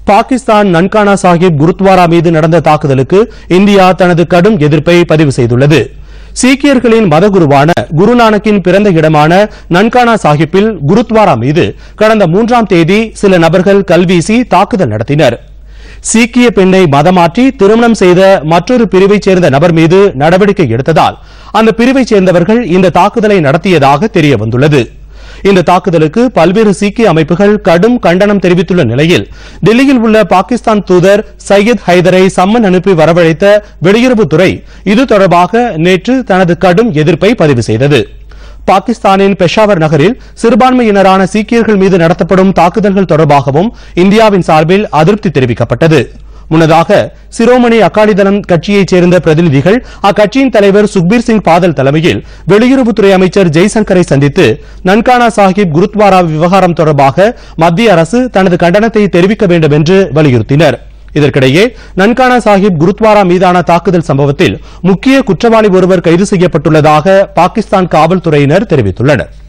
பாகிஸ்தான் நன்கானா சாஹிப் குருத்வாரா மீது நடந்த தாக்குதலுக்கு இந்தியா தனது கடும் எதிர்ப்பை பதிவு செய்துள்ளது சீக்கியர்களின் மதகுருவான குருநானக்கின் பிறந்த இடமான நன்கானா சாஹிப்பில் குருத்வாரா மீது கடந்த மூன்றாம் தேதி சில நபர்கள் கல்வீசி தாக்குதல் நடத்தினர் சீக்கிய பெண்ணை மதமாற்றி திருமணம் செய்த மற்றொரு பிரிவைச் சேர்ந்த நபர் மீது நடவடிக்கை எடுத்ததால் அந்த பிரிவைச் சேர்ந்தவர்கள் இந்த தாக்குதலை நடத்தியதாக தெரிய வந்துள்ளது இந்த தாக்குதலுக்கு பல்வேறு சீக்கிய அமைப்புகள் கடும் கண்டனம் தெரிவித்துள்ள நிலையில் டெல்லியில் உள்ள பாகிஸ்தான் தூதர் சையத் ஹைதரை சம்மன் அனுப்பி வரவழைத்த வெளியுறவுத்துறை இது தொடர்பாக நேற்று தனது கடும் எதிர்ப்பை பதிவு செய்தது பாகிஸ்தானின் பெஷாவர் நகரில் சிறுபான்மையினரான சீக்கியர்கள் மீது நடத்தப்படும் தாக்குதல்கள் தொடர்பாகவும் இந்தியாவின் சார்பில் அதிருப்தி தெரிவிக்கப்பட்டது முன்னதாக சிரோமணி அகாலிதளம் கட்சியைச் சேர்ந்த பிரதிநிதிகள் அக்கட்சியின் தலைவர் சுக்பீர் சிங் பாதல் தலைமையில் வெளியுறவுத்துறை அமைச்சர் ஜெய்சங்கரை சந்தித்து நன்கானா சாஹிப் குருத்வாரா விவகாரம் தொடர்பாக மத்திய அரசு தனது கண்டனத்தை தெரிவிக்க வேண்டும் என்று வலியுறுத்தினர் இதற்கிடையே நன்கானா சாஹிப் குருத்வாரா மீதான தாக்குதல் சம்பவத்தில் முக்கிய குற்றவாளி ஒருவர் கைது செய்யப்பட்டுள்ளதாக பாகிஸ்தான் காவல்துறையினர் தெரிவித்துள்ளனர்